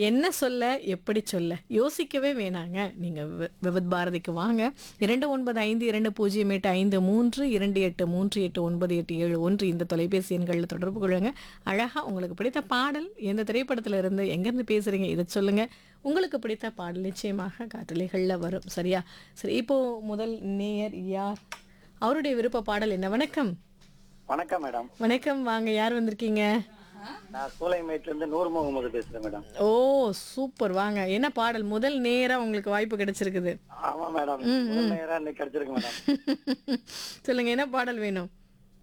என்ன சொல்ல எப்படி சொல்ல யோசிக்கவே வேணாங்க நீங்க வி- விவித் பாரதிக்கு வாங்க இரண்டு ஒன்பது ஐந்து இரண்டு பூஜ்ஜியம் எட்டு ஐந்து மூன்று இரண்டு எட்டு மூன்று எட்டு ஒன்பது எட்டு ஏழு ஒன்று இந்த தொலைபேசி எண்களில் தொடர்பு கொள்ளுங்க அழகா உங்களுக்கு பிடித்த பாடல் எந்த திரைப்படத்துல இருந்து எங்கேருந்து பேசுறீங்க இதை சொல்லுங்க உங்களுக்கு பிடித்த பாடல் நிச்சயமாக காற்றலைகளில் வரும் சரியா சரி இப்போ முதல் நேயர் யார் அவருடைய விருப்ப பாடல் என்ன வணக்கம் வணக்கம் மேடம் வணக்கம் வாங்க யார் வந்திருக்கீங்க நான் சூளைமேட்ல இருந்து நூறு முகமது பேசுறேன் மேடம் ஓ சூப்பர் வாங்க என்ன பாடல் முதல் நேரா உங்களுக்கு வாய்ப்பு கிடைச்சிருக்குது ஆமா மேடம் முதல் நேரம் இன்னைக்கு கிடைச்சிருக்கு மேடம் சொல்லுங்க என்ன பாடல் வேணும்